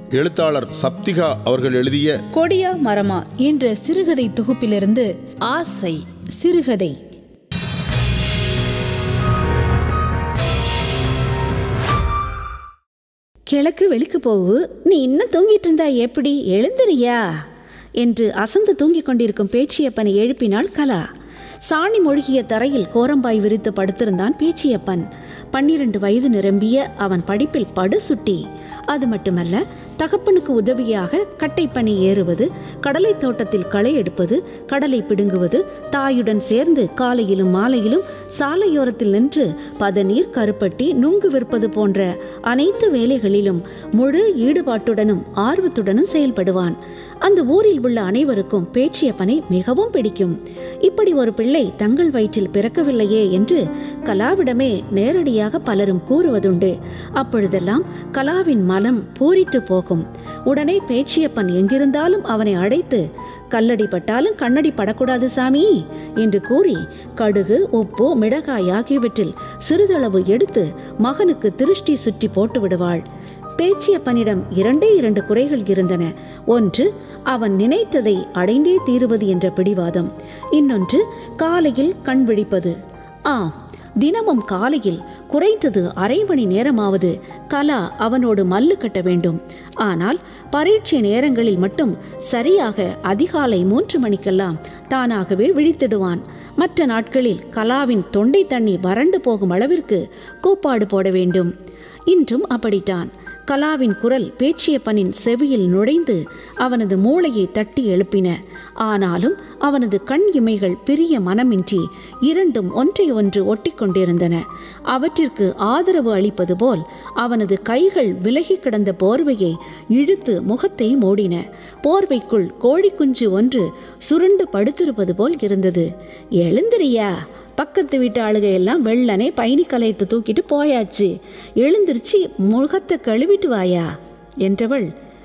எழுத்தாளர் சப்திகா அவர்கள் எழுதிய கொடியா மரமா என்ற சிறுகதை தொகுப்பிலிருந்து ஆசை சிறுகதை கிழக்கு வெளிக்கு போவு நீ இன்னும் தூங்கிட்டு இருந்தா எப்படி எழுந்துறியா என்று அசந்து தூங்கிக் கொண்டிருக்கும் பேச்சியப்பனை எழுப்பினாள் கலா சாணி மொழிகிய தரையில் கோரம்பாய் விரித்து படுத்திருந்தான் பேச்சியப்பன் பன்னிரண்டு வயது நிரம்பிய அவன் படிப்பில் படு சுட்டி அது மட்டுமல்ல தகப்பனுக்கு உதவியாக கட்டைப்பனி ஏறுவது கடலை தோட்டத்தில் களை எடுப்பது கடலை பிடுங்குவது தாயுடன் சேர்ந்து காலையிலும் மாலையிலும் சாலையோரத்தில் நின்று பதநீர் கருப்பட்டி நுங்கு விற்பது போன்ற அனைத்து வேலைகளிலும் முழு ஈடுபாட்டுடனும் ஆர்வத்துடனும் செயல்படுவான் அந்த ஊரில் உள்ள அனைவருக்கும் பேச்சியப்பனை மிகவும் பிடிக்கும் இப்படி ஒரு பிள்ளை தங்கள் வயிற்றில் பிறக்கவில்லையே என்று கலாவிடமே நேரடியாக பலரும் கூறுவதுண்டு அப்பொழுதெல்லாம் கலாவின் மனம் பூரிட்டு போகும் உடனே பேச்சியப்பன் எங்கிருந்தாலும் அவனை அழைத்து கல்லடி பட்டாலும் கண்ணடி படக்கூடாது சாமி என்று கூறி கடுகு உப்பு மிளகாய் ஆகியவற்றில் சிறிதளவு எடுத்து மகனுக்கு திருஷ்டி சுற்றி போட்டு விடுவாள் பேச்சியப்பனிடம் இரண்டே இரண்டு குறைகள் இருந்தன ஒன்று அவன் நினைத்ததை அடைந்தே தீருவது என்ற பிடிவாதம் இன்னொன்று காலையில் கண் விழிப்பது ஆம் தினமும் காலையில் குறைந்தது அரை மணி நேரமாவது கலா அவனோடு மல்லு கட்ட வேண்டும் ஆனால் பரீட்சை நேரங்களில் மட்டும் சரியாக அதிகாலை மூன்று மணிக்கெல்லாம் தானாகவே விழித்திடுவான் மற்ற நாட்களில் கலாவின் தொண்டை தண்ணி வறண்டு போகும் அளவிற்கு கூப்பாடு போட வேண்டும் இன்றும் அப்படித்தான் கலாவின் குரல் பேச்சியப்பனின் செவியில் நுழைந்து அவனது மூளையை தட்டி எழுப்பின ஆனாலும் அவனது கண் இமைகள் பிரிய மனமின்றி இரண்டும் ஒன்றை ஒன்று ஒட்டிக்கொண்டிருந்தன அவற்றிற்கு ஆதரவு அளிப்பது போல் அவனது கைகள் விலகி கிடந்த போர்வையை இழுத்து முகத்தை மூடின போர்வைக்குள் கோழிக்குஞ்சு ஒன்று சுருண்டு படுத்திருப்பது போல் இருந்தது எழுந்திரியா பக்கத்து வீட்டு ஆளுக எல்லாம் வெள்ளனே பயணி கலையத்தை தூக்கிட்டு போயாச்சு எழுந்திருச்சு முகத்தை கழுவிட்டு வாயா என்றவள்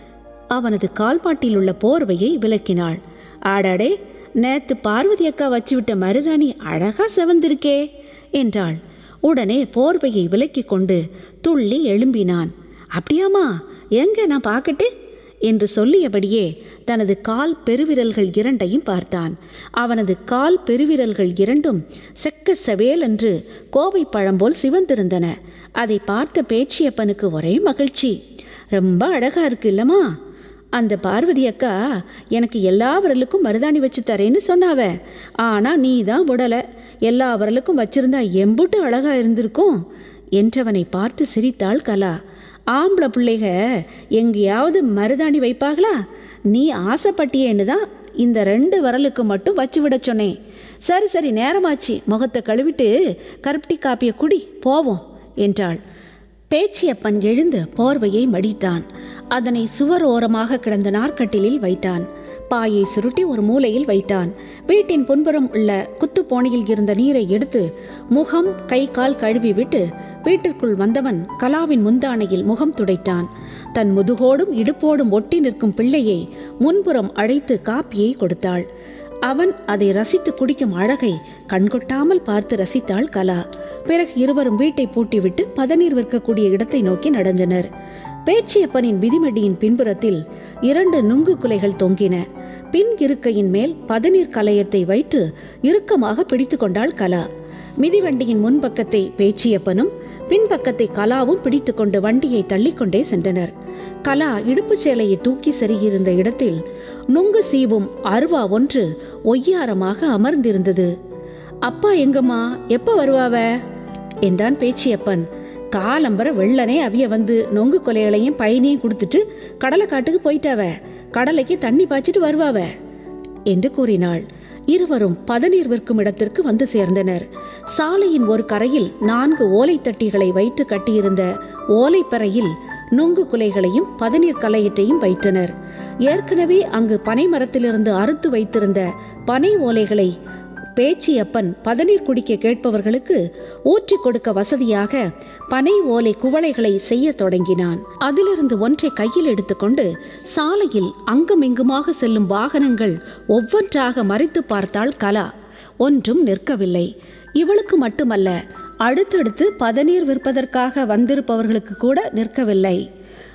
அவனது கால்பாட்டில் உள்ள போர்வையை விலக்கினாள் ஆடாடே நேத்து பார்வதி அக்கா வச்சு விட்ட மருதாணி அழகா செவந்திருக்கே என்றாள் உடனே போர்வையை விலக்கிக் கொண்டு துள்ளி எழும்பினான் அப்படியாமா எங்க நான் பார்க்கட்டு என்று சொல்லியபடியே தனது கால் பெருவிரல்கள் இரண்டையும் பார்த்தான் அவனது கால் பெருவிரல்கள் இரண்டும் செக்க செவேல் என்று கோவை பழம்போல் சிவந்திருந்தன அதை பார்த்த பேச்சியப்பனுக்கு ஒரே மகிழ்ச்சி ரொம்ப அழகா இருக்கு இல்லம்மா அந்த பார்வதி அக்கா எனக்கு எல்லா விரலுக்கும் மருதாணி வச்சு தரேன்னு சொன்னாவ ஆனா நீ தான் விடலை எல்லா விரலுக்கும் வச்சிருந்தா எம்புட்டு அழகா இருந்திருக்கும் என்றவனை பார்த்து சிரித்தாள் கலா ஆம்பளை பிள்ளைக எங்கேயாவது மருதாணி வைப்பாங்களா நீ ஆசைப்பட்டியேன்னு தான் இந்த ரெண்டு விரலுக்கு மட்டும் வச்சு விட சொன்னேன் சரி சரி நேரமாச்சு முகத்தை கழுவிட்டு கருப்பட்டி காப்பிய குடி போவோம் என்றாள் பேச்சியப்பன் எழுந்து போர்வையை மடித்தான் அதனை சுவர் ஓரமாக கிடந்த நார்க்கட்டிலில் வைத்தான் பாயை சுருட்டி ஒரு மூலையில் வைத்தான் வீட்டின் புன்புறம் உள்ள குத்துப்போனியில் இருந்த நீரை எடுத்து முகம் கை கால் கழுவி விட்டு வீட்டிற்குள் வந்தவன் கலாவின் முந்தானையில் முகம் துடைத்தான் தன் முதுகோடும் இடுப்போடும் ஒட்டி நிற்கும் பிள்ளையை முன்புறம் அழைத்து காப்பியை கொடுத்தாள் அவன் அதை ரசித்து குடிக்கும் அழகை கண்கொட்டாமல் பார்த்து ரசித்தாள் கலா பிறகு இருவரும் வீட்டை பூட்டிவிட்டு பதநீர் விற்கக்கூடிய இடத்தை நோக்கி நடந்தனர் பேச்சியப்பனின் விதிமடியின் பின்புறத்தில் இரண்டு நுங்கு குலைகள் தொங்கின பின் இருக்கையின் மேல் பதநீர் கலையத்தை வைத்து இறுக்கமாக பிடித்து கொண்டாள் கலா மிதிவண்டியின் முன்பக்கத்தை பேச்சியப்பனும் பின்பக்கத்தை கலாவும் பிடித்துக்கொண்டு வண்டியை தள்ளிக்கொண்டே சென்றனர் கலா இடுப்புச் சேலையை தூக்கி செருகியிருந்த இடத்தில் நுங்கு சீவும் அருவா ஒன்று ஒய்யாரமாக அமர்ந்திருந்தது அப்பா எங்கம்மா எப்ப வருவாவ என்றான் பேச்சியப்பன் காலம்பர வெள்ளனே அவிய வந்து நொங்கு கொலைகளையும் பயனையும் கொடுத்துட்டு கடலை காட்டுக்கு போயிட்டாவ கடலைக்கு தண்ணி பாய்ச்சிட்டு வருவாவ என்று கூறினாள் இருவரும் பதநீர் விற்கும் இடத்திற்கு வந்து சேர்ந்தனர் சாலையின் ஒரு கரையில் நான்கு ஓலைத்தட்டிகளை வைத்து கட்டியிருந்த ஓலைப்பறையில் நுங்கு குலைகளையும் பதநீர் கலையத்தையும் வைத்தனர் ஏற்கனவே அங்கு பனை மரத்திலிருந்து அறுத்து வைத்திருந்த பனை ஓலைகளை பேச்சியப்பன் பதநீர் குடிக்க கேட்பவர்களுக்கு ஊற்றி கொடுக்க வசதியாக பனை ஓலை குவளைகளை செய்ய தொடங்கினான் அதிலிருந்து ஒன்றை கையில் எடுத்துக்கொண்டு சாலையில் அங்குமிங்குமாக செல்லும் வாகனங்கள் ஒவ்வொன்றாக மறைத்து பார்த்தாள் கலா ஒன்றும் நிற்கவில்லை இவளுக்கு மட்டுமல்ல அடுத்தடுத்து பதநீர் விற்பதற்காக வந்திருப்பவர்களுக்கு கூட நிற்கவில்லை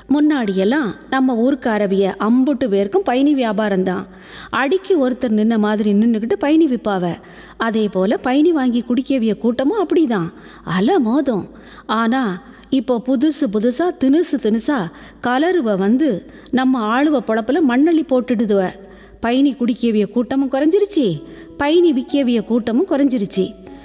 முன்னாடியெல்லாம் நம்ம ஊருக்காரவிய அம்புட்டு பேருக்கும் பயணி வியாபாரம்தான் அடிக்கு ஒருத்தர் நின்ன மாதிரி நின்றுக்கிட்டு பயணி விற்பாவ அதே போல் பயணி வாங்கி குடிக்கவிய கூட்டமும் அப்படிதான் அல மோதும் ஆனால் இப்போ புதுசு புதுசாக தினுசு தினுசா கலருவ வந்து நம்ம ஆளுவ பொழப்புல மண்ணள்ளி போட்டுடுதுவ பயணி குடிக்கவிய கூட்டமும் குறைஞ்சிருச்சு பயணி விற்கவிய கூட்டமும் குறைஞ்சிருச்சு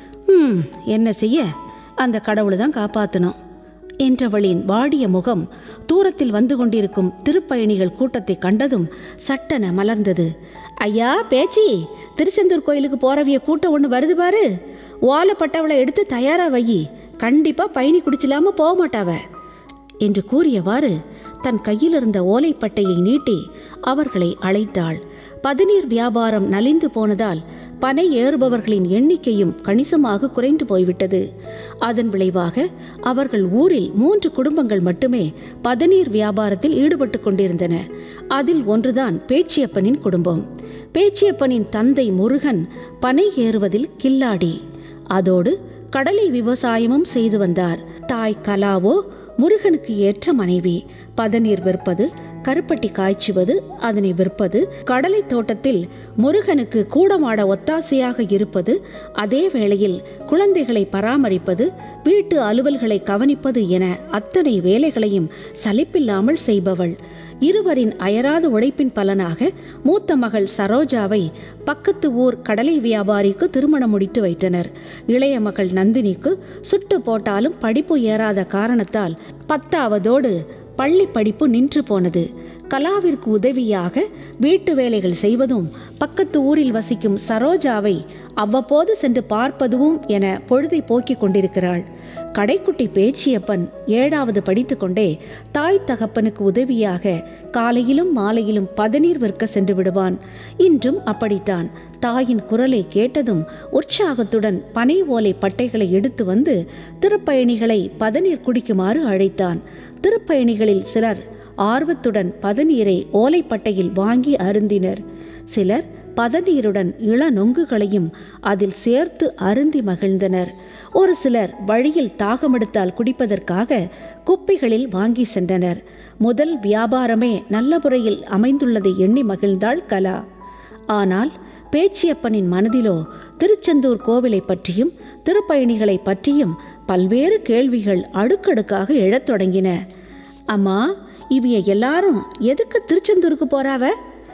ம் என்ன செய்ய அந்த கடவுளை தான் காப்பாற்றணும் என்றவளின் வாடிய முகம் தூரத்தில் வந்து கொண்டிருக்கும் திருப்பயணிகள் கூட்டத்தை கண்டதும் சட்டென மலர்ந்தது ஐயா பேச்சி திருச்செந்தூர் கோயிலுக்கு போறவிய கூட்டம் ஒன்று வருது பாரு ஓலைப்பட்டவளை எடுத்து தயாரா வை கண்டிப்பா பயணி குடிச்சிலாம போக மாட்டாவ என்று கூறியவாறு தன் கையில் இருந்த ஓலைப்பட்டையை நீட்டி அவர்களை அழைத்தாள் பதினீர் வியாபாரம் நலிந்து போனதால் பனை ஏறுபவர்களின் எண்ணிக்கையும் கணிசமாக குறைந்து போய்விட்டது அதன் விளைவாக அவர்கள் ஊரில் மூன்று குடும்பங்கள் மட்டுமே பதநீர் வியாபாரத்தில் ஈடுபட்டு கொண்டிருந்தன அதில் ஒன்றுதான் பேச்சியப்பனின் குடும்பம் பேச்சியப்பனின் தந்தை முருகன் பனை ஏறுவதில் கில்லாடி அதோடு கடலை விவசாயமும் செய்து வந்தார் தாய் கலாவோ முருகனுக்கு ஏற்ற மனைவி பதநீர் விற்பது கருப்பட்டி காய்ச்சுவது அதனை விற்பது கடலை தோட்டத்தில் முருகனுக்கு கூடமாட ஒத்தாசையாக இருப்பது அதே வேளையில் குழந்தைகளை பராமரிப்பது வீட்டு அலுவல்களை கவனிப்பது என அத்தனை வேலைகளையும் சலிப்பில்லாமல் செய்பவள் இருவரின் அயராத உழைப்பின் பலனாக மூத்த மகள் சரோஜாவை பக்கத்து ஊர் கடலை வியாபாரிக்கு திருமணம் முடித்து வைத்தனர் இளைய மகள் நந்தினிக்கு சுட்டு போட்டாலும் படிப்பு ஏறாத காரணத்தால் பத்தாவதோடு பள்ளி படிப்பு நின்று போனது கலாவிற்கு உதவியாக வீட்டு வேலைகள் செய்வதும் பக்கத்து ஊரில் வசிக்கும் சரோஜாவை அவ்வப்போது சென்று பார்ப்பதும் என பொழுதை போக்கிக் கொண்டிருக்கிறாள் கடைக்குட்டி பேச்சியப்பன் ஏழாவது படித்துக்கொண்டே தாய் தகப்பனுக்கு உதவியாக காலையிலும் மாலையிலும் பதநீர் விற்க சென்று விடுவான் இன்றும் அப்படித்தான் தாயின் குரலை கேட்டதும் உற்சாகத்துடன் பனை ஓலை பட்டைகளை எடுத்து வந்து திருப்பயணிகளை பதநீர் குடிக்குமாறு அழைத்தான் திருப்பயணிகளில் சிலர் ஆர்வத்துடன் பதநீரை ஓலைப்பட்டையில் வாங்கி அருந்தினர் சிலர் பதநீருடன் இள நொங்குகளையும் அதில் சேர்த்து அருந்தி மகிழ்ந்தனர் ஒரு சிலர் வழியில் தாகமெடுத்தால் குடிப்பதற்காக குப்பிகளில் வாங்கி சென்றனர் முதல் வியாபாரமே நல்ல முறையில் அமைந்துள்ளதை எண்ணி மகிழ்ந்தாள் கலா ஆனால் பேச்சியப்பனின் மனதிலோ திருச்செந்தூர் கோவிலை பற்றியும் திருப்பயணிகளை பற்றியும் பல்வேறு கேள்விகள் அடுக்கடுக்காக எழத் தொடங்கின அம்மா இவிய எல்லாரும் எதுக்கு திருச்செந்தூருக்கு போறாவ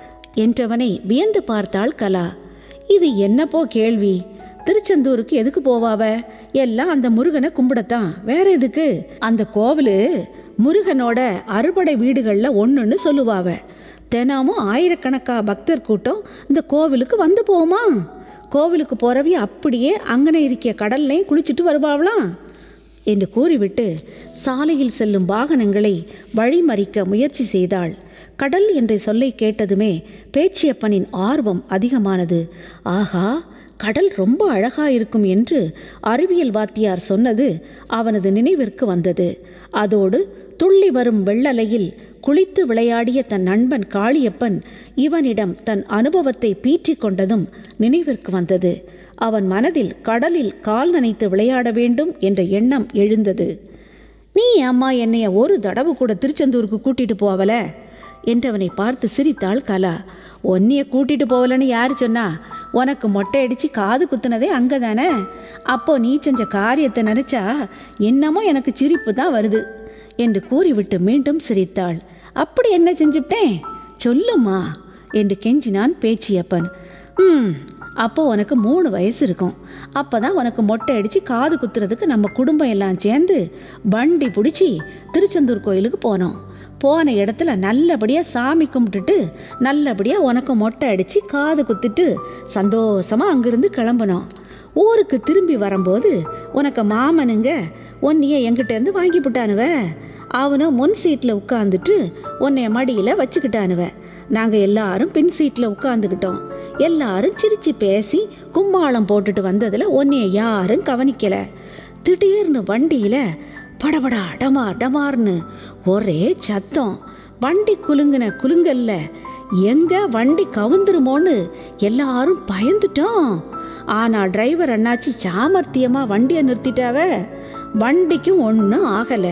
என்றவனை வியந்து பார்த்தாள் கலா இது என்னப்போ கேள்வி திருச்செந்தூருக்கு எதுக்கு போவாவ எல்லாம் அந்த முருகனை கும்பிடத்தான் வேற எதுக்கு அந்த கோவிலு முருகனோட அறுபடை வீடுகளில் ஒன்றுன்னு சொல்லுவாவ தினமும் ஆயிரக்கணக்கா பக்தர் கூட்டம் இந்த கோவிலுக்கு வந்து போகுமா கோவிலுக்கு போறவி அப்படியே அங்கன இருக்கிய கடல்லையும் குளிச்சுட்டு வருவாவலாம் என்று கூறிவிட்டு சாலையில் செல்லும் வாகனங்களை வழிமறிக்க முயற்சி செய்தாள் கடல் என்ற சொல்லை கேட்டதுமே பேச்சியப்பனின் ஆர்வம் அதிகமானது ஆகா கடல் ரொம்ப அழகா இருக்கும் என்று அறிவியல் வாத்தியார் சொன்னது அவனது நினைவிற்கு வந்தது அதோடு துள்ளி வரும் வெள்ளலையில் குளித்து விளையாடிய தன் நண்பன் காளியப்பன் இவனிடம் தன் அனுபவத்தை பீற்றிக் கொண்டதும் நினைவிற்கு வந்தது அவன் மனதில் கடலில் கால் நனைத்து விளையாட வேண்டும் என்ற எண்ணம் எழுந்தது நீ அம்மா என்னைய ஒரு தடவை கூட திருச்செந்தூருக்கு கூட்டிட்டு போவல என்றவனை பார்த்து சிரித்தாள் கலா ஒன்னிய கூட்டிட்டு போவலன்னு யார் சொன்னா உனக்கு மொட்டை அடிச்சு காது குத்துனதே அங்கே தானே அப்போ நீ செஞ்ச காரியத்தை நினைச்சா என்னமோ எனக்கு சிரிப்பு தான் வருது என்று கூறிவிட்டு மீண்டும் சிரித்தாள் அப்படி என்ன செஞ்சுட்டேன் சொல்லுமா என்று கெஞ்சினான் பேச்சியப்பன் ம் அப்போ உனக்கு மூணு வயசு இருக்கும் அப்போ தான் உனக்கு மொட்டை அடித்து காது குத்துறதுக்கு நம்ம குடும்பம் எல்லாம் சேர்ந்து வண்டி பிடிச்சி திருச்செந்தூர் கோயிலுக்கு போனோம் போன இடத்துல நல்லபடியாக சாமி கும்பிட்டுட்டு நல்லபடியாக உனக்கு மொட்டை அடித்து காது குத்திட்டு சந்தோஷமாக அங்கிருந்து கிளம்புனோம் ஊருக்கு திரும்பி வரும்போது உனக்கு மாமனுங்க உன்னைய எங்கிட்டேருந்து வாங்கி போட்டானுவ அவனும் முன் சீட்டில் உட்காந்துட்டு உன்னைய மடியில் வச்சுக்கிட்டானுவ நாங்கள் எல்லாரும் பின் சீட்டில் உட்காந்துக்கிட்டோம் எல்லாரும் சிரிச்சு பேசி கும்மாளம் போட்டுட்டு வந்ததில் உன்னைய யாரும் கவனிக்கல திடீர்னு வண்டியில் படபடா டமார் டமார்னு ஒரே சத்தம் வண்டி குலுங்கின குலுங்கல்ல எங்க வண்டி கவுந்துருமோன்னு எல்லாரும் பயந்துட்டோம் ஆனா டிரைவர் அண்ணாச்சி சாமர்த்தியமா வண்டியை நிறுத்திட்டாவ வண்டிக்கும் ஒன்றும் ஆகலை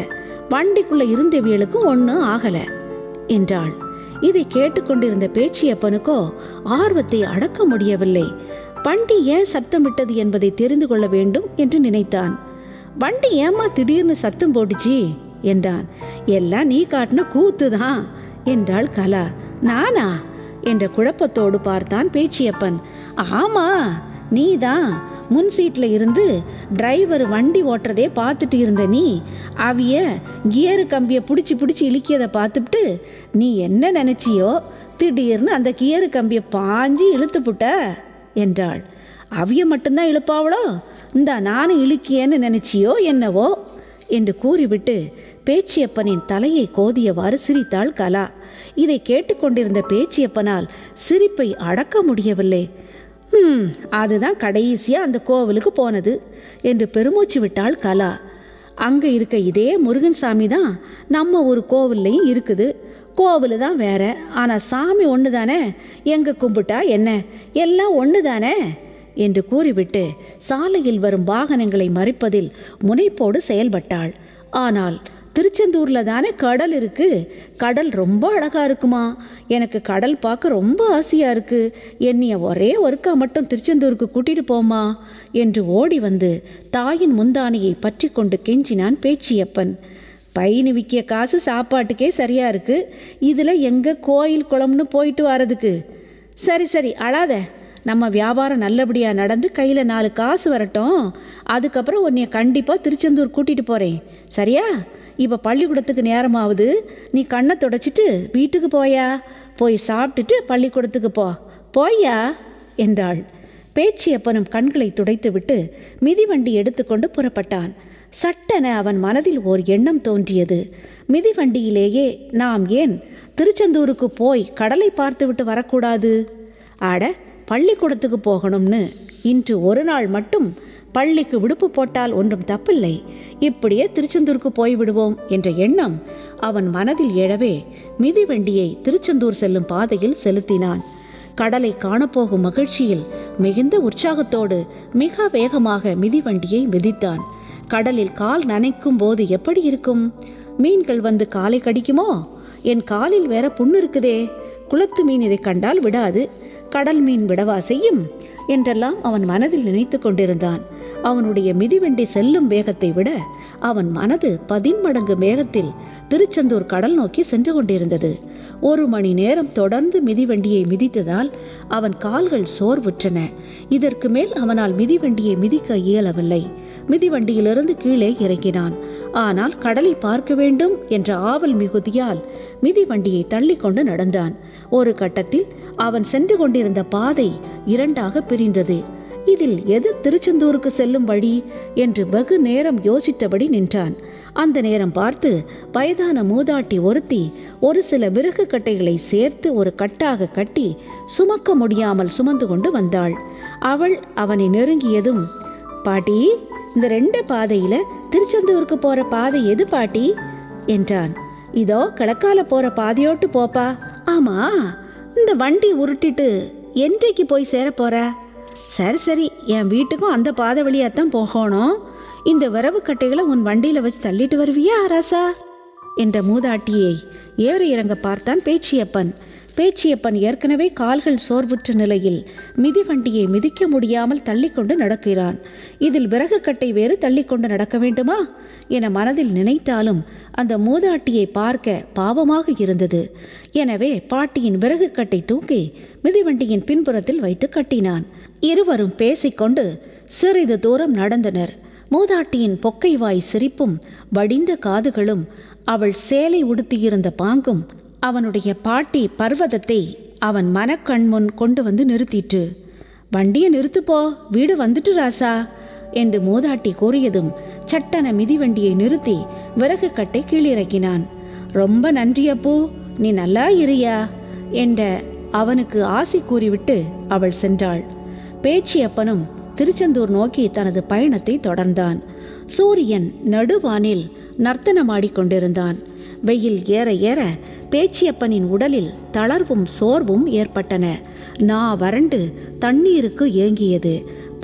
வண்டிக்குள்ள இருந்தவியலுக்கும் ஒன்றும் ஆகல என்றாள் இதை கேட்டுக்கொண்டிருந்த பேச்சியப்பனுக்கோ ஆர்வத்தை அடக்க முடியவில்லை வண்டி ஏன் சத்தமிட்டது என்பதை தெரிந்து கொள்ள வேண்டும் என்று நினைத்தான் வண்டி ஏம்மா திடீர்னு சத்தம் போட்டுச்சு என்றான் எல்லாம் நீ காட்டின கூத்து தான் என்றாள் கலா நானா என்ற குழப்பத்தோடு பார்த்தான் பேச்சியப்பன் ஆமா நீதான் முன் சீட்டில் இருந்து டிரைவர் வண்டி ஓட்டுறதே பார்த்துட்டு இருந்த நீ அவிய கியரு கம்பியை பிடிச்சி பிடிச்சி இழுக்கியதை பார்த்துட்டு நீ என்ன நினச்சியோ திடீர்னு அந்த கியரு கம்பியை பாஞ்சி இழுத்து புட்ட என்றாள் அவிய மட்டும்தான் இழுப்பாவளோ இந்த நானும் இழுக்கியேன்னு நினைச்சியோ என்னவோ என்று கூறிவிட்டு பேச்சியப்பனின் தலையை கோதியவாறு சிரித்தாள் கலா இதை கேட்டுக்கொண்டிருந்த பேச்சியப்பனால் சிரிப்பை அடக்க முடியவில்லை "ஹம், அதுதான் கடைசியா அந்த கோவிலுக்கு போனது என்று பெருமூச்சு விட்டாள் கலா அங்கே இருக்க இதே முருகன் சாமி தான் நம்ம ஒரு கோவில்லையும் இருக்குது கோவில் தான் வேற ஆனால் சாமி ஒன்று தானே எங்கே கும்பிட்டா என்ன எல்லாம் ஒன்று தானே என்று கூறிவிட்டு சாலையில் வரும் வாகனங்களை மறிப்பதில் முனைப்போடு செயல்பட்டாள் ஆனால் திருச்செந்தூர்ல தானே கடல் இருக்கு கடல் ரொம்ப அழகா இருக்குமா எனக்கு கடல் பார்க்க ரொம்ப ஆசையா இருக்கு என்னைய ஒரே ஒருக்கா மட்டும் திருச்செந்தூருக்கு கூட்டிட்டு போமா என்று ஓடி வந்து தாயின் முந்தானையை பற்றி கொண்டு கெஞ்சினான் பேச்சியப்பன் பையனு விற்கிய காசு சாப்பாட்டுக்கே சரியா இருக்கு இதுல எங்க கோயில் குளம்னு போயிட்டு வரதுக்கு சரி சரி அழாத நம்ம வியாபாரம் நல்லபடியாக நடந்து கையில் நாலு காசு வரட்டும் அதுக்கப்புறம் உன்னைய கண்டிப்பாக திருச்செந்தூர் கூட்டிகிட்டு போகிறேன் சரியா இப்போ பள்ளிக்கூடத்துக்கு நேரமாகுது நீ கண்ணை தொடச்சிட்டு வீட்டுக்கு போயா போய் சாப்பிட்டுட்டு பள்ளிக்கூடத்துக்கு போ போய்யா என்றாள் பேச்சியப்பனும் கண்களை துடைத்துவிட்டு மிதிவண்டி எடுத்துக்கொண்டு புறப்பட்டான் சட்டென அவன் மனதில் ஓர் எண்ணம் தோன்றியது மிதிவண்டியிலேயே நாம் ஏன் திருச்செந்தூருக்கு போய் கடலை பார்த்துவிட்டு வரக்கூடாது அட பள்ளிக்கூடத்துக்கு போகணும்னு இன்று ஒரு நாள் மட்டும் பள்ளிக்கு விடுப்பு போட்டால் ஒன்றும் தப்பில்லை இப்படியே திருச்செந்தூருக்கு போய்விடுவோம் என்ற எண்ணம் அவன் மனதில் எழவே மிதிவண்டியை திருச்செந்தூர் செல்லும் பாதையில் செலுத்தினான் கடலை காணப்போகும் மகிழ்ச்சியில் மிகுந்த உற்சாகத்தோடு மிக வேகமாக மிதிவண்டியை மிதித்தான் கடலில் கால் நனைக்கும் போது எப்படி இருக்கும் மீன்கள் வந்து காலை கடிக்குமோ என் காலில் வேற புண்ணு இருக்குதே குளத்து மீன் இதை கண்டால் விடாது கடல் மீன் விடவா செய்யும் என்றெல்லாம் அவன் மனதில் நினைத்து கொண்டிருந்தான் அவனுடைய மிதிவண்டி செல்லும் வேகத்தை விட அவன் மனது பதின்மடங்கு வேகத்தில் திருச்செந்தூர் கடல் நோக்கி சென்று கொண்டிருந்தது ஒரு மணி நேரம் தொடர்ந்து மிதிவண்டியை மிதித்ததால் அவன் கால்கள் சோர்வுற்றன இதற்கு மேல் அவனால் மிதிவண்டியை மிதிக்க இயலவில்லை மிதிவண்டியிலிருந்து கீழே இறங்கினான் ஆனால் கடலை பார்க்க வேண்டும் என்ற ஆவல் மிகுதியால் மிதிவண்டியை தள்ளிக்கொண்டு நடந்தான் ஒரு கட்டத்தில் அவன் சென்று கொண்டிருந்த பாதை இரண்டாக பிரிந்தது இதில் எது திருச்செந்தூருக்கு செல்லும் வழி என்று வெகு நேரம் யோசித்தபடி நின்றான் அந்த நேரம் பார்த்து வயதான மூதாட்டி ஒருத்தி ஒரு சில விறகு கட்டைகளை சேர்த்து ஒரு கட்டாக கட்டி சுமக்க முடியாமல் சுமந்து கொண்டு வந்தாள் அவள் அவனை நெருங்கியதும் பாட்டி இந்த ரெண்டு பாதையில திருச்செந்தூருக்கு போற பாதை எது பாட்டி என்றான் இதோ கிழக்கால போற பாதையோட்டு போப்பா ஆமா இந்த வண்டி உருட்டிட்டு என்றைக்கு போய் சேர போற சரி சரி என் வீட்டுக்கும் அந்த பாதை வழியாத்தான் போகணும் இந்த விரவு கட்டைகளை உன் வண்டியில வச்சு தள்ளிட்டு வருவியா ராசா என்ற மூதாட்டியை ஏற இறங்க பார்த்தான் பேச்சியப்பன் பேச்சியப்பன் ஏற்கனவே கால்கள் சோர்வுற்ற நிலையில் மிதிவண்டியை மிதிக்க முடியாமல் தள்ளிக்கொண்டு நடக்கிறான் இதில் விறகு கட்டை வேறு தள்ளிக்கொண்டு நடக்க வேண்டுமா என மனதில் நினைத்தாலும் அந்த மூதாட்டியை பார்க்க பாவமாக இருந்தது எனவே பாட்டியின் விறகு கட்டை தூக்கி மிதிவண்டியின் பின்புறத்தில் வைத்து கட்டினான் இருவரும் பேசிக்கொண்டு சிறிது தூரம் நடந்தனர் மூதாட்டியின் பொக்கை வாய் சிரிப்பும் வடிந்த காதுகளும் அவள் சேலை உடுத்தியிருந்த பாங்கும் அவனுடைய பாட்டி பர்வதத்தை அவன் மனக்கண் முன் கொண்டு வந்து நிறுத்திற்று வண்டியை நிறுத்துப்போ வீடு வந்துட்டு ராசா என்று மூதாட்டி கூறியதும் சட்டன மிதிவண்டியை நிறுத்தி விறகு கட்டை கீழிறக்கினான் ரொம்ப நன்றி அப்பு நீ நல்லா இரியா என்ற அவனுக்கு ஆசி கூறிவிட்டு அவள் சென்றாள் பேச்சியப்பனும் திருச்செந்தூர் நோக்கி தனது பயணத்தை தொடர்ந்தான் சூரியன் நடுவானில் நர்த்தனமாடிக் கொண்டிருந்தான் வெயில் ஏற ஏற பேச்சியப்பனின் உடலில் தளர்வும் சோர்வும் ஏற்பட்டன நா வறண்டு தண்ணீருக்கு ஏங்கியது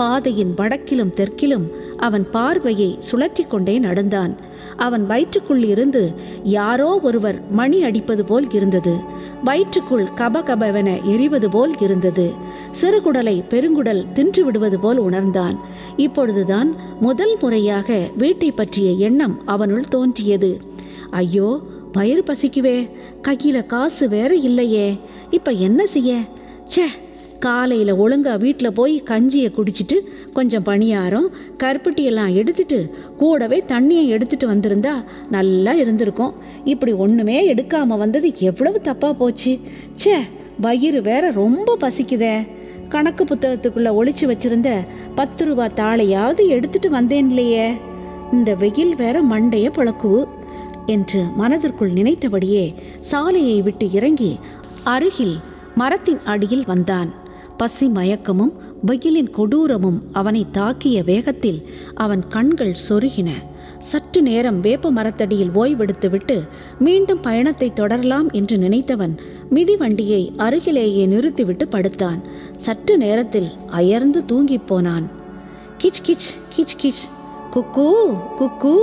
பாதையின் வடக்கிலும் தெற்கிலும் அவன் பார்வையை சுழற்றி கொண்டே நடந்தான் அவன் வயிற்றுக்குள் இருந்து யாரோ ஒருவர் மணி அடிப்பது போல் இருந்தது வயிற்றுக்குள் கபகபவென எரிவது போல் இருந்தது சிறுகுடலை பெருங்குடல் தின்று விடுவது போல் உணர்ந்தான் இப்பொழுதுதான் முதல் முறையாக வீட்டை பற்றிய எண்ணம் அவனுள் தோன்றியது ஐயோ வயிறு பசிக்குவே கையில காசு வேற இல்லையே இப்ப என்ன செய்ய ச்சே காலையில் ஒழுங்கா வீட்டில் போய் கஞ்சியை குடிச்சிட்டு கொஞ்சம் பணியாரம் கருப்பட்டியெல்லாம் எடுத்துட்டு கூடவே தண்ணியை எடுத்துட்டு வந்திருந்தா நல்லா இருந்திருக்கும் இப்படி ஒன்றுமே எடுக்காம வந்தது எவ்வளவு தப்பாக போச்சு ச்சே வயிறு வேற ரொம்ப பசிக்குதே கணக்கு புத்தகத்துக்குள்ள ஒளிச்சு வச்சிருந்த பத்து ரூபா தாளையாவது எடுத்துட்டு வந்தேன் இல்லையே இந்த வெயில் வேற மண்டைய பழக்குவு என்று மனதிற்குள் நினைத்தபடியே சாலையை விட்டு இறங்கி அருகில் மரத்தின் அடியில் வந்தான் பசி மயக்கமும் வெயிலின் கொடூரமும் அவனை தாக்கிய வேகத்தில் அவன் கண்கள் சொருகின சற்று நேரம் வேப்ப மரத்தடியில் ஓய்வெடுத்துவிட்டு மீண்டும் பயணத்தை தொடரலாம் என்று நினைத்தவன் மிதிவண்டியை அருகிலேயே நிறுத்திவிட்டு படுத்தான் சற்று நேரத்தில் அயர்ந்து தூங்கிப் போனான் கிச் கிச் கிச் கிச் குக்கூ குக்கூ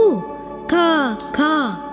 கா கா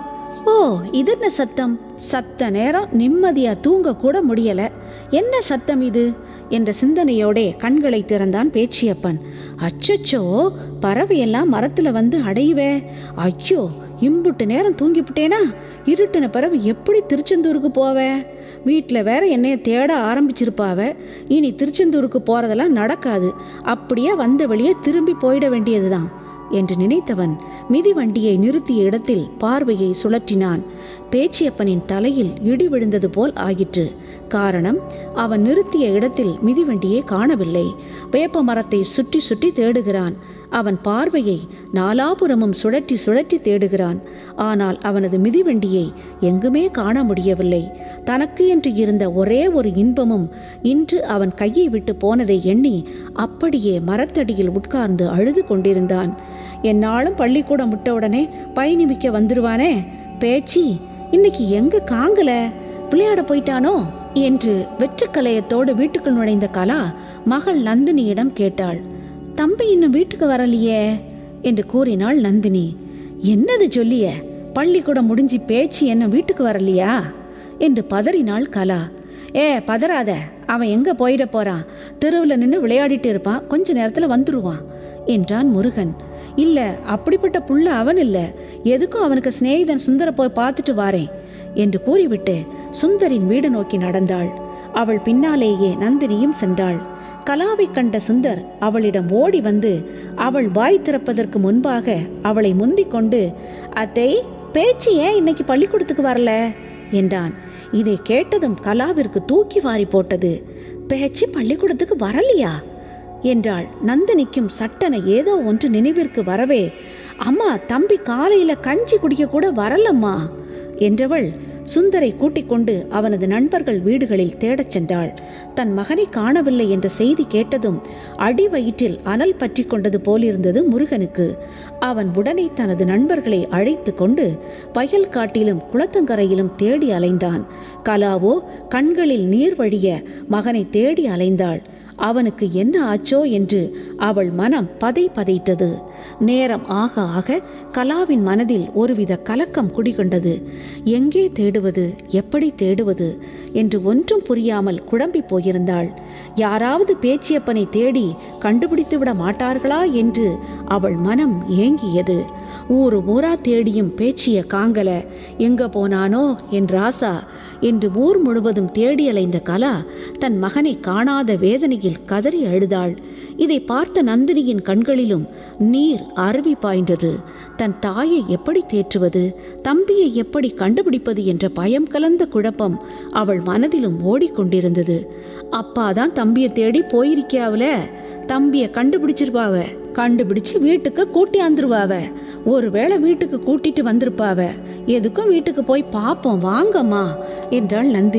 ஓ இது என்ன சத்தம் சத்த நேரம் நிம்மதியா தூங்க கூட முடியல என்ன சத்தம் இது என்ற சிந்தனையோடே கண்களை திறந்தான் பேச்சியப்பன் அச்சச்சோ பறவையெல்லாம் மரத்துல வந்து அடையுவே ஐயோ இம்புட்டு நேரம் தூங்கிவிட்டேனா இருட்டின பிறகு எப்படி திருச்செந்தூருக்கு போவே வீட்டில் வேற என்னைய தேட ஆரம்பிச்சிருப்பாவ இனி திருச்செந்தூருக்கு போறதெல்லாம் நடக்காது அப்படியே வந்த வழியே திரும்பி போயிட வேண்டியதுதான் என்று நினைத்தவன் மிதிவண்டியை நிறுத்திய இடத்தில் பார்வையை சுழற்றினான் பேச்சியப்பனின் தலையில் இடி விழுந்தது போல் ஆயிற்று காரணம் அவன் நிறுத்திய இடத்தில் மிதிவண்டியை காணவில்லை வேப்ப மரத்தை சுற்றி சுற்றி தேடுகிறான் அவன் பார்வையை நாலாபுறமும் சுழற்றி சுழற்றி தேடுகிறான் ஆனால் அவனது மிதிவண்டியை எங்குமே காண முடியவில்லை தனக்கு என்று இருந்த ஒரே ஒரு இன்பமும் இன்று அவன் கையை விட்டு போனதை எண்ணி அப்படியே மரத்தடியில் உட்கார்ந்து அழுது கொண்டிருந்தான் என்னாலும் பள்ளிக்கூடம் விட்டவுடனே பயணிமிக்க வந்துருவானே பேச்சி இன்னைக்கு எங்க காங்கல விளையாட போயிட்டானோ என்று வெற்றுக்கலையத்தோடு வீட்டுக்குள் நுழைந்த கலா மகள் நந்தினியிடம் கேட்டாள் தம்பி இன்னும் வீட்டுக்கு வரலையே என்று கூறினாள் நந்தினி என்னது சொல்லிய பள்ளிக்கூடம் முடிஞ்சு பேச்சு என்ன வீட்டுக்கு வரலையா என்று பதறினாள் கலா ஏ பதறாத அவன் எங்க போயிட போறான் தெருவில் நின்று விளையாடிட்டு இருப்பான் கொஞ்ச நேரத்தில் வந்துருவான் என்றான் முருகன் இல்ல அப்படிப்பட்ட புள்ள அவன் இல்ல எதுக்கும் அவனுக்கு சிநேகிதன் சுந்தர போய் பார்த்துட்டு வாரேன் என்று கூறிவிட்டு சுந்தரின் வீடு நோக்கி நடந்தாள் அவள் பின்னாலேயே நந்தினியும் சென்றாள் கலாவை கண்ட சுந்தர் அவளிடம் ஓடி வந்து அவள் வாய் திறப்பதற்கு முன்பாக அவளை முந்திக் கொண்டு அத்தை பேச்சு ஏன் இன்னைக்கு பள்ளிக்கூடத்துக்கு வரல என்றான் இதை கேட்டதும் கலாவிற்கு தூக்கி வாரி போட்டது பேச்சு பள்ளிக்கூடத்துக்கு வரலையா என்றாள் நந்தினிக்கும் சட்டென ஏதோ ஒன்று நினைவிற்கு வரவே அம்மா தம்பி காலையில கஞ்சி குடிக்க கூட வரலம்மா என்றவள் சுந்தரை கூட்டிக் கொண்டு அவனது நண்பர்கள் வீடுகளில் தேடச் சென்றாள் தன் மகனை காணவில்லை என்ற செய்தி கேட்டதும் அடி வயிற்றில் அனல் பற்றி கொண்டது போலிருந்தது முருகனுக்கு அவன் உடனே தனது நண்பர்களை அழைத்து கொண்டு வயல் காட்டிலும் குளத்தங்கரையிலும் தேடி அலைந்தான் கலாவோ கண்களில் நீர் வழிய மகனை தேடி அலைந்தாள் அவனுக்கு என்ன ஆச்சோ என்று அவள் மனம் பதை பதைத்தது நேரம் ஆக ஆக கலாவின் மனதில் ஒருவித கலக்கம் குடிகொண்டது எங்கே தேடுவது எப்படி தேடுவது என்று ஒன்றும் புரியாமல் குழம்பி போயிருந்தாள் யாராவது பேச்சியப்பனை தேடி கண்டுபிடித்து விட மாட்டார்களா என்று அவள் மனம் ஏங்கியது ஊரு ஊரா தேடியும் பேச்சிய காங்கல எங்க போனானோ என் ராசா என்று ஊர் முழுவதும் தேடி அலைந்த கலா தன் மகனை காணாத வேதனையில் கதறி அழுதாள் இதை பார்த்த நந்தினியின் கண்களிலும் நீர் அருவி பாய்ந்தது தன் தாயை எப்படி தேற்றுவது தம்பியை எப்படி கண்டுபிடிப்பது என்ற பயம் கலந்த குழப்பம் அவள் மனதிலும் ஓடிக்கொண்டிருந்தது அப்பா தான் தம்பியை தேடி போயிருக்கியாவுல தம்பியை கண்டுபிடிச்சிருப்பாவ கண்டுபிடிச்சு வீட்டுக்கு கூட்டியாந்துருவாவ ஒருவேளை வீட்டுக்கு கூட்டிட்டு வந்திருப்பாவ எதுக்கும் வீட்டுக்கு போய் பார்ப்போம் வாங்கம்மா என்றாள் நந்தினி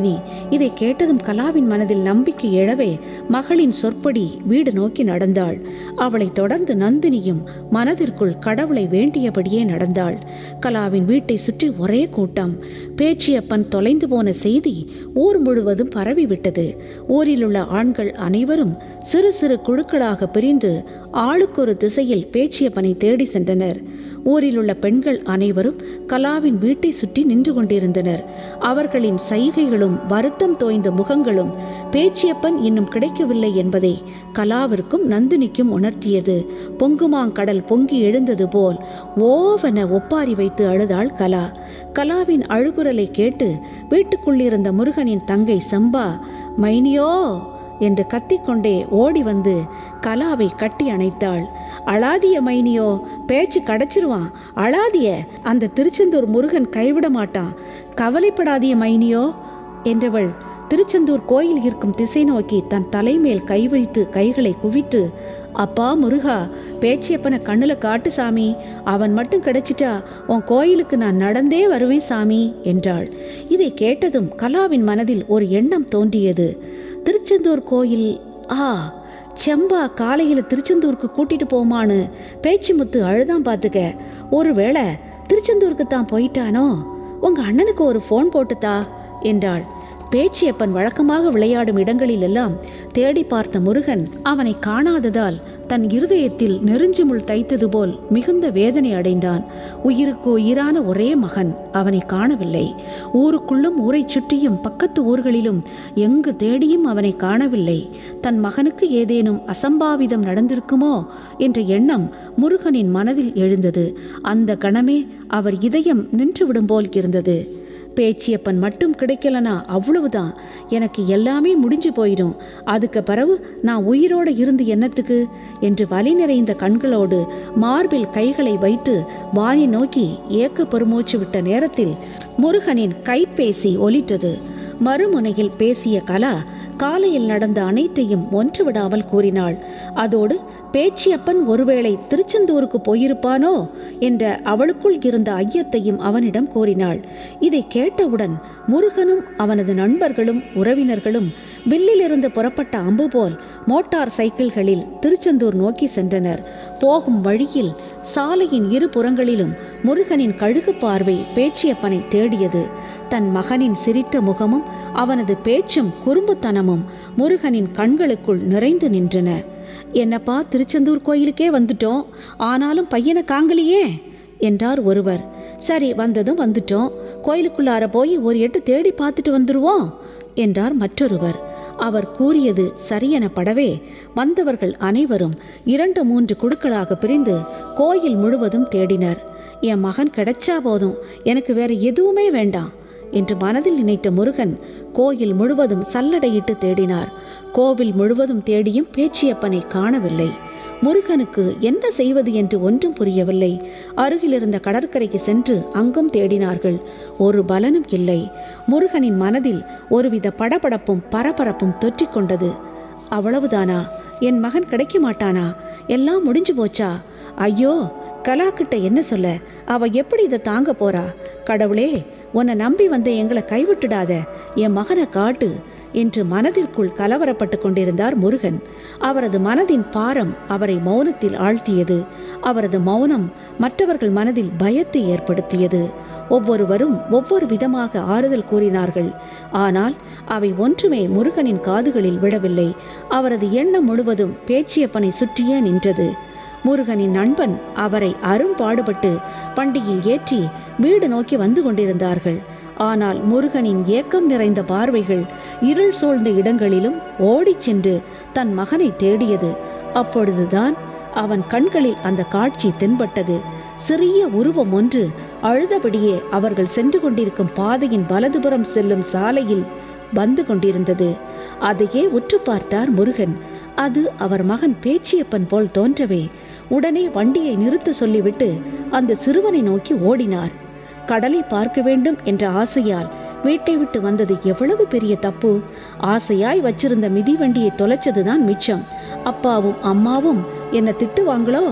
இதை கேட்டதும் கலாவின் மனதில் நம்பிக்கை எழவே மகளின் சொற்படி வீடு நோக்கி நடந்தாள் அவளை தொடர்ந்து நந்தினியும் மனதிற்குள் கடவுளை வேண்டியபடியே நடந்தாள் கலாவின் வீட்டை சுற்றி ஒரே கூட்டம் பேச்சியப்பன் தொலைந்து போன செய்தி ஊர் முழுவதும் பரவிவிட்டது ஊரில் உள்ள ஆண்கள் அனைவரும் சிறு சிறு குழுக்களாக பிரிந்து ஆளுக்கொரு திசையில் பேச்சியப்பனை தேடி சென்றனர் ஊரில் உள்ள பெண்கள் அனைவரும் கலாவின் வீட்டை சுற்றி நின்று கொண்டிருந்தனர் அவர்களின் சைகைகளும் வருத்தம் தோய்ந்த முகங்களும் பேச்சியப்பன் இன்னும் கிடைக்கவில்லை என்பதை கலாவிற்கும் நந்தினிக்கும் உணர்த்தியது பொங்குமாங்கடல் பொங்கி எழுந்தது போல் ஓவென ஒப்பாரி வைத்து அழுதாள் கலா கலாவின் அழுகுரலை கேட்டு வீட்டுக்குள்ளிருந்த முருகனின் தங்கை சம்பா மைனியோ என்று கத்திக்கொண்டே ஓடி வந்து கலாவை கட்டி அணைத்தாள் அழாதிய மைனியோ பேச்சு கடச்சிருவான் அழாதிய அந்த திருச்செந்தூர் முருகன் கைவிட மாட்டான் கவலைப்படாதிய மைனியோ என்றவள் திருச்செந்தூர் கோயில் இருக்கும் திசை நோக்கி தன் தலைமேல் கை வைத்து கைகளை குவித்து அப்பா முருகா பேச்சியப்பனை கண்ணுல காட்டு சாமி அவன் மட்டும் கிடைச்சிட்டா உன் கோயிலுக்கு நான் நடந்தே வருவேன் சாமி என்றாள் இதை கேட்டதும் கலாவின் மனதில் ஒரு எண்ணம் தோன்றியது திருச்செந்தூர் கோயில் ஆ செம்பா காலையில் திருச்செந்தூருக்கு கூட்டிட்டு போமான்னு பேச்சிமுத்து அழுதான் பார்த்துக்க ஒருவேளை திருச்செந்தூருக்கு தான் போயிட்டானோ உங்க அண்ணனுக்கு ஒரு ஃபோன் போட்டுத்தா என்றாள் பேச்சியப்பன் வழக்கமாக விளையாடும் இடங்களிலெல்லாம் தேடி பார்த்த முருகன் அவனை காணாததால் தன் இருதயத்தில் நெருஞ்சி முள் தைத்தது போல் மிகுந்த வேதனை அடைந்தான் உயிருக்கு உயிரான ஒரே மகன் அவனை காணவில்லை ஊருக்குள்ளும் ஊரைச் சுற்றியும் பக்கத்து ஊர்களிலும் எங்கு தேடியும் அவனை காணவில்லை தன் மகனுக்கு ஏதேனும் அசம்பாவிதம் நடந்திருக்குமோ என்ற எண்ணம் முருகனின் மனதில் எழுந்தது அந்த கணமே அவர் இதயம் நின்றுவிடும் போல் இருந்தது பேச்சியப்பன் மட்டும் கிடைக்கலனா அவ்வளவுதான் எனக்கு எல்லாமே முடிஞ்சு போயிடும் அதுக்கு பிறகு நான் உயிரோட இருந்து என்னத்துக்கு என்று வலி நிறைந்த கண்களோடு மார்பில் கைகளை வைத்து வானை நோக்கி ஏக்க பெருமூச்சு விட்ட நேரத்தில் முருகனின் கைபேசி ஒலித்தது மறுமுனையில் பேசிய கலா காலையில் நடந்த அனைத்தையும் ஒன்று விடாமல் கூறினாள் அதோடு பேச்சியப்பன் ஒருவேளை திருச்செந்தூருக்கு போயிருப்பானோ என்ற அவளுக்குள் இருந்த ஐயத்தையும் அவனிடம் கூறினாள் இதை கேட்டவுடன் முருகனும் அவனது நண்பர்களும் உறவினர்களும் வில்லிலிருந்து புறப்பட்ட அம்பு போல் மோட்டார் சைக்கிள்களில் திருச்செந்தூர் நோக்கி சென்றனர் போகும் வழியில் சாலையின் இரு புறங்களிலும் முருகனின் கழுகு பார்வை பேச்சியப்பனை தேடியது தன் மகனின் சிரித்த முகமும் அவனது பேச்சும் குறும்புத்தனமும் முருகனின் கண்களுக்குள் நிறைந்து நின்றன என்னப்பா திருச்செந்தூர் கோயிலுக்கே வந்துட்டோம் ஆனாலும் பையனை காங்கலியே என்றார் ஒருவர் சரி வந்ததும் வந்துட்டோம் கோயிலுக்குள்ளார போய் ஒரு எட்டு தேடி பார்த்துட்டு வந்துருவோம் என்றார் மற்றொருவர் அவர் கூறியது சரியென படவே வந்தவர்கள் அனைவரும் இரண்டு மூன்று குழுக்களாக பிரிந்து கோயில் முழுவதும் தேடினர் என் மகன் கிடைச்சா போதும் எனக்கு வேற எதுவுமே வேண்டாம் என்று மனதில் நினைத்த முருகன் கோயில் முழுவதும் சல்லடையிட்டு தேடினார் கோவில் முழுவதும் தேடியும் பேச்சியப்பனை காணவில்லை முருகனுக்கு என்ன செய்வது என்று ஒன்றும் புரியவில்லை அருகிலிருந்த கடற்கரைக்கு சென்று அங்கும் தேடினார்கள் ஒரு பலனும் இல்லை முருகனின் மனதில் ஒருவித படபடப்பும் பரபரப்பும் தொற்றிக்கொண்டது அவ்வளவுதானா என் மகன் கிடைக்க மாட்டானா எல்லாம் முடிஞ்சு போச்சா ஐயோ கலாக்கிட்ட என்ன சொல்ல அவ எப்படி இதை தாங்க போறா கடவுளே உன்னை நம்பி வந்த எங்களை கைவிட்டுடாத என் மகனை காட்டு என்று மனதிற்குள் கலவரப்பட்டு கொண்டிருந்தார் முருகன் அவரது மனதின் பாரம் அவரை மௌனத்தில் ஆழ்த்தியது அவரது மௌனம் மற்றவர்கள் மனதில் பயத்தை ஏற்படுத்தியது ஒவ்வொருவரும் ஒவ்வொரு விதமாக ஆறுதல் கூறினார்கள் ஆனால் அவை ஒன்றுமே முருகனின் காதுகளில் விழவில்லை அவரது எண்ணம் முழுவதும் பேச்சியப்பனை சுற்றியே நின்றது முருகனின் நண்பன் அவரை அரும்பாடுபட்டு பண்டியில் ஏற்றி வீடு நோக்கி வந்து கொண்டிருந்தார்கள் ஆனால் முருகனின் ஏக்கம் நிறைந்த பார்வைகள் இருள் சூழ்ந்த இடங்களிலும் ஓடிச் சென்று தன் மகனை தேடியது அப்பொழுதுதான் அவன் கண்களில் அந்த காட்சி தென்பட்டது சிறிய உருவம் ஒன்று அழுதபடியே அவர்கள் சென்று கொண்டிருக்கும் பாதையின் வலதுபுறம் செல்லும் சாலையில் வந்து கொண்டிருந்தது அதையே உற்று பார்த்தார் முருகன் அது அவர் மகன் பேச்சியப்பன் போல் தோன்றவே உடனே வண்டியை நிறுத்த சொல்லிவிட்டு அந்த சிறுவனை நோக்கி ஓடினார் கடலை பார்க்க வேண்டும் என்ற ஆசையால் வீட்டை விட்டு வந்தது எவ்வளவு பெரிய தப்பு ஆசையாய் வச்சிருந்த மிதிவண்டியை தொலைச்சதுதான் மிச்சம் அப்பாவும் அம்மாவும் என்ன திட்டுவாங்களோ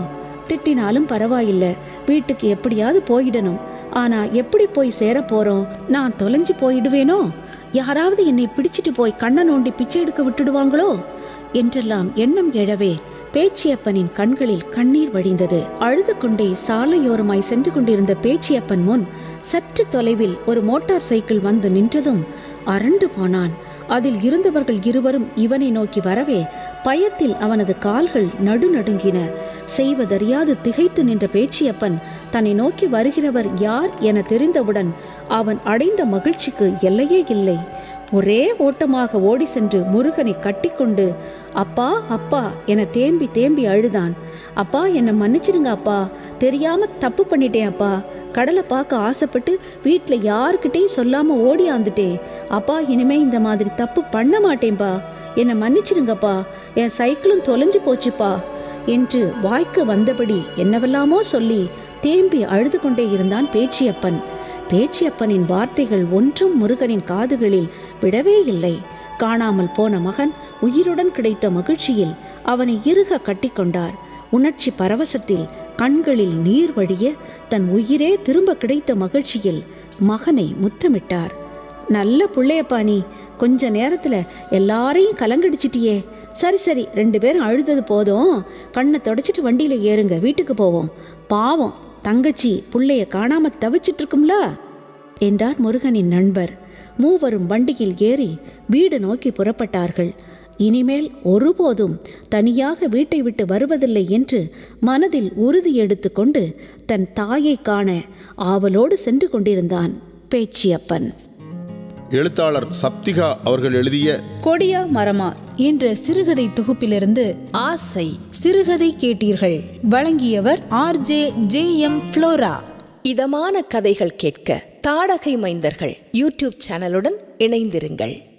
திட்டினாலும் பரவாயில்ல வீட்டுக்கு எப்படியாவது போயிடணும் ஆனா எப்படி போய் சேர போறோம் நான் தொலைஞ்சு போயிடுவேனோ யாராவது என்னை பிடிச்சிட்டு போய் கண்ணை நோண்டி பிச்சை எடுக்க விட்டுடுவாங்களோ என்றெல்லாம் எண்ணம் எழவே பேச்சியப்பனின் கண்களில் கண்ணீர் வழிந்தது அழுது கொண்டே சாலையோரமாய் சென்று கொண்டிருந்த பேச்சியப்பன் முன் சற்று தொலைவில் ஒரு மோட்டார் சைக்கிள் வந்து நின்றதும் அரண்டு போனான் அதில் இருந்தவர்கள் இருவரும் இவனை நோக்கி வரவே பயத்தில் அவனது கால்கள் நடுநடுங்கின செய்வதறியாது திகைத்து நின்ற பேச்சியப்பன் தன்னை நோக்கி வருகிறவர் யார் என தெரிந்தவுடன் அவன் அடைந்த மகிழ்ச்சிக்கு எல்லையே இல்லை ஒரே ஓட்டமாக ஓடி சென்று முருகனை கட்டிக்கொண்டு அப்பா அப்பா என தேம்பி தேம்பி அழுதான் அப்பா என்னை மன்னிச்சிடுங்க அப்பா தெரியாம தப்பு பண்ணிட்டேன் அப்பா கடலை பார்க்க ஆசைப்பட்டு வீட்டில் யாருக்கிட்டையும் சொல்லாம ஓடியாந்துட்டேன் அப்பா இனிமே இந்த மாதிரி தப்பு பண்ண மாட்டேன்பா என்னை மன்னிச்சிடுங்கப்பா என் சைக்கிளும் தொலைஞ்சு போச்சுப்பா என்று வாய்க்கு வந்தபடி என்னவெல்லாமோ சொல்லி தேம்பி அழுது கொண்டே இருந்தான் பேச்சியப்பன் பேச்சியப்பனின் வார்த்தைகள் ஒன்றும் முருகனின் காதுகளில் விடவே இல்லை காணாமல் போன மகன் உயிருடன் கிடைத்த மகிழ்ச்சியில் அவனை இறுக கட்டிக்கொண்டார் உணர்ச்சி பரவசத்தில் கண்களில் நீர் வடிய தன் உயிரே திரும்ப கிடைத்த மகிழ்ச்சியில் மகனை முத்தமிட்டார் நல்ல புள்ளையப்பா நீ கொஞ்ச நேரத்துல எல்லாரையும் கலங்கடிச்சிட்டியே சரி சரி ரெண்டு பேரும் அழுதது போதும் கண்ணை தொடச்சிட்டு வண்டியில ஏறுங்க வீட்டுக்கு போவோம் பாவம் தங்கச்சி புள்ளைய காணாம தவிச்சிட்டு இருக்கும்ல என்றார் முருகனின் நண்பர் மூவரும் வண்டியில் ஏறி வீடு நோக்கி புறப்பட்டார்கள் இனிமேல் ஒருபோதும் தனியாக வீட்டை விட்டு வருவதில்லை என்று மனதில் உறுதி எடுத்துக்கொண்டு தன் தாயை காண ஆவலோடு சென்று கொண்டிருந்தான் பேச்சியப்பன் எழுத்தாளர் சப்திகா அவர்கள் எழுதிய கொடியா மரமா என்ற சிறுகதை தொகுப்பிலிருந்து ஆசை சிறுகதை கேட்டீர்கள் வழங்கியவர் ஆர்ஜே ஜே எம் ஃப்ளோரா இதமான கதைகள் கேட்க தாடகை மைந்தர்கள் யூடியூப் சேனலுடன் இணைந்திருங்கள்